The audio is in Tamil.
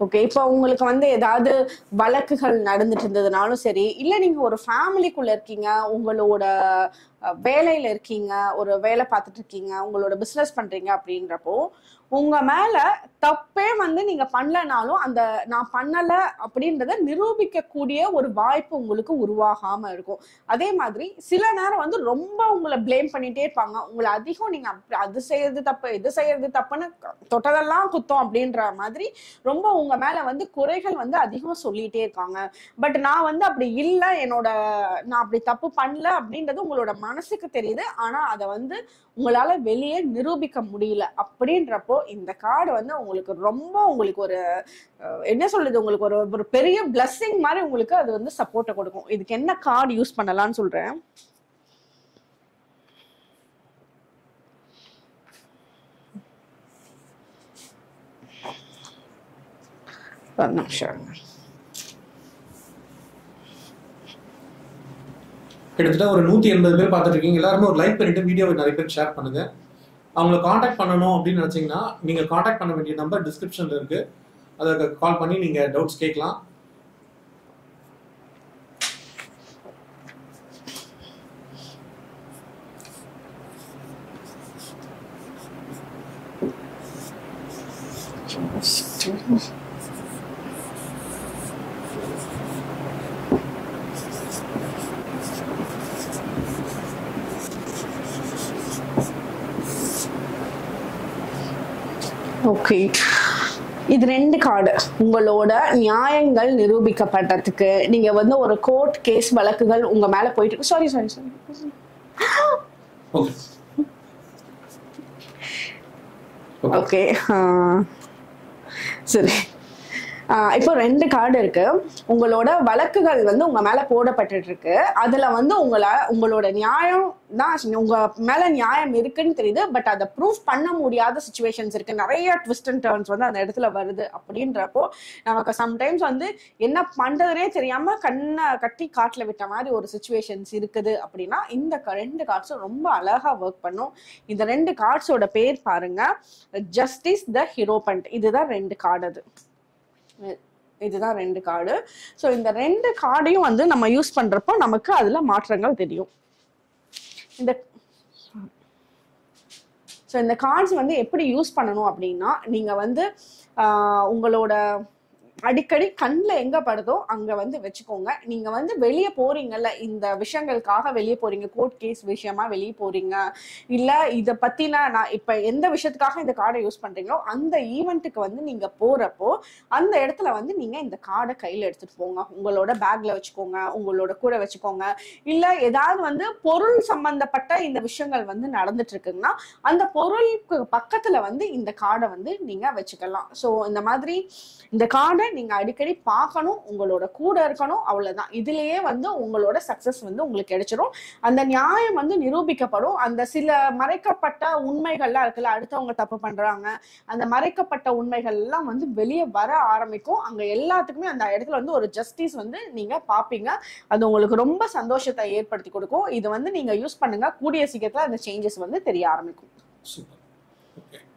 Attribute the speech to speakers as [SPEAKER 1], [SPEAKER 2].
[SPEAKER 1] ஓகே இப்போ உங்களுக்கு வந்து ஏதாவது வழக்குகள் நடந்துட்டு இருந்ததுனாலும் சரி இல்ல நீங்க ஒரு ஃபேமிலிக்குள்ள இருக்கீங்க உங்களோட அஹ், வேலையில இருக்கீங்க ஒரு வேலை பார்த்துட்டு இருக்கீங்க உங்களோட பிசினஸ் பண்றீங்க அப்படின்றப்போ உங்க மேல தப்பே வந்து நீங்க பண்ணலனாலும் அந்த நான் பண்ணல அப்படின்றத நிரூபிக்கக்கூடிய ஒரு வாய்ப்பு உங்களுக்கு உருவாகாம இருக்கும் அதே மாதிரி சில நேரம் வந்து ரொம்ப உங்களை ப்ளேம் பண்ணிட்டே இருப்பாங்க உங்களை அதிகம் நீங்க அப்படி அது செய்யறது தப்பு இது செய்யறது தப்புன்னு தொட்டதெல்லாம் குத்தம் அப்படின்ற மாதிரி ரொம்ப உங்க மேல வந்து குறைகள் வந்து அதிகம் சொல்லிட்டே இருக்காங்க பட் நான் வந்து அப்படி இல்லை என்னோட நான் அப்படி தப்பு பண்ணல அப்படின்றது உங்களோட மனசுக்கு தெரியுது ஆனா அதை வந்து உங்களால வெளியே நிரூபிக்க முடியல அப்படின்றப்போ இந்த கார்டு வந்து உங்களுக்கு ரொம்ப உங்களுக்கு ஒரு அஹ், என்ன சொல்றது உங்களுக்கு ஒரு ஒரு பெரிய blessing மாதிரி உங்களுக்கு அது வந்து சப்போர்ட்டை கொடுக்கும் இதுக்கு என்ன கார்டு யூஸ் பண்ணலாம்னு சொல்றேன் ஒரு நிமிஷம் இருங்க.
[SPEAKER 2] கிட்டத்தட்ட ஒரு நூத்தி எண்பது பேர் பார்த்துட்டு இருக்கீங்க எல்லாருமே ஒரு லைக் பண்ணிட்டு வீடியோவை நிறைய பேர் ஷேர் பண்ணுங்க அவங்கள காண்டாக்ட் பண்ணணும் அப்படின்னு நினைச்சீங்கன்னா நீங்க காண்டாக்ட் பண்ண வேண்டிய நம்பர் டிஸ்கிரிப்ஷன்ல இருக்கு அதுக்கு கால் பண்ணி நீங்க டவுட்ஸ் கேட்கலாம்
[SPEAKER 1] ஓகே இது ரெண்டு கார்டு உங்களோட நியாயங்கள் நிரூபிக்கப்பட்டதுக்கு நீங்க வந்து ஒரு கோர்ட் கேஸ் வழக்குகள் உங்க மேல போயிட்டு இருக்கு sorry sorry sorry
[SPEAKER 2] okay
[SPEAKER 1] okay சரி ஆஹ் இப்போ ரெண்டு கார்டு இருக்கு உங்களோட வழக்குகள் வந்து உங்க மேல போடப்பட்டுட்டு இருக்கு அதுல வந்து உங்களை உங்களோட நியாயம் தான் உங்க மேல நியாயம் இருக்குன்னு தெரியுது பட் அதை ப்ரூஃப் பண்ண முடியாத சுச்சுவேஷன்ஸ் இருக்கு நிறைய ட்விஸ்ட் அண்ட் டர்ன்ஸ் வந்து அந்த இடத்துல வருது அப்படின்றப்போ நமக்கு சம்டைம்ஸ் வந்து என்ன பண்றதுனே தெரியாம கண்ணை கட்டி காட்டுல விட்ட மாதிரி ஒரு சுச்சுவேஷன்ஸ் இருக்குது அப்படின்னா இந்த க- ரெண்டு கார்ட்ஸும் ரொம்ப அழகா ஒர்க் பண்ணும் இந்த ரெண்டு கார்ட்ஸோட பேர் பாருங்க ஜஸ்டிஸ் த ஹீரோபண்ட் இதுதான் ரெண்டு கார்டு அது இதுதான் ரெண்டு கார்டு ஸோ இந்த ரெண்டு கார்டையும் வந்து நம்ம யூஸ் பண்றப்போ நமக்கு அதுல மாற்றங்கள் தெரியும் இந்த ஸோ இந்த கார்ட்ஸ் வந்து எப்படி யூஸ் பண்ணணும் அப்படின்னா நீங்க வந்து ஆஹ், உங்களோட அடிக்கடி கண்ணில் எங்க படுதோ அங்க வந்து வச்சுக்கோங்க நீங்க வந்து வெளியே போறீங்கல்ல இந்த விஷயங்களுக்காக வெளியே போறீங்க கோர்ட் கேஸ் விஷயமா வெளியே போறீங்க இல்ல இத பத்தின நான் இப்ப எந்த விஷயத்துக்காக இந்த கார்டை யூஸ் பண்றீங்களோ அந்த ஈவெண்ட்டுக்கு வந்து நீங்க போறப்போ அந்த இடத்துல வந்து நீங்க இந்த கார்டை கையில எடுத்துட்டு போங்க உங்களோட பேக்ல வச்சுக்கோங்க உங்களோட கூட வச்சுக்கோங்க இல்ல ஏதாவது வந்து பொருள் சம்பந்தப்பட்ட இந்த விஷயங்கள் வந்து நடந்துட்டு இருக்குங்கன்னா அந்த பொருளுக்கு பக்கத்துல வந்து இந்த கார்டை வந்து நீங்க வச்சுக்கலாம் ஸோ இந்த மாதிரி இந்த கார்டை நீங்க அடிக்கடி பார்க்கணும் உங்களோட கூட இருக்கணும் அவ்வளவுதான் இதுலயே வந்து உங்களோட சக்சஸ் வந்து உங்களுக்கு கிடைச்சிரும் அந்த நியாயம் வந்து நிரூபிக்கப்படும் அந்த சில மறைக்கப்பட்ட உண்மைகள்லாம் இருக்குல்ல அடுத்தவங்க தப்பு பண்றாங்க அந்த மறைக்கப்பட்ட உண்மைகள் எல்லாம் வந்து வெளியே வர ஆரம்பிக்கும் அங்க எல்லாத்துக்குமே அந்த இடத்துல வந்து ஒரு ஜஸ்டிஸ் வந்து நீங்க பாப்பீங்க அது உங்களுக்கு ரொம்ப சந்தோஷத்தை ஏற்படுத்தி கொடுக்கும் இது வந்து நீங்க யூஸ் பண்ணுங்க கூடிய சீக்கிரத்துல அந்த சேஞ்சஸ் வந்து தெரிய ஆரம்பிக்கும்
[SPEAKER 2] சூப்பர் ஓகே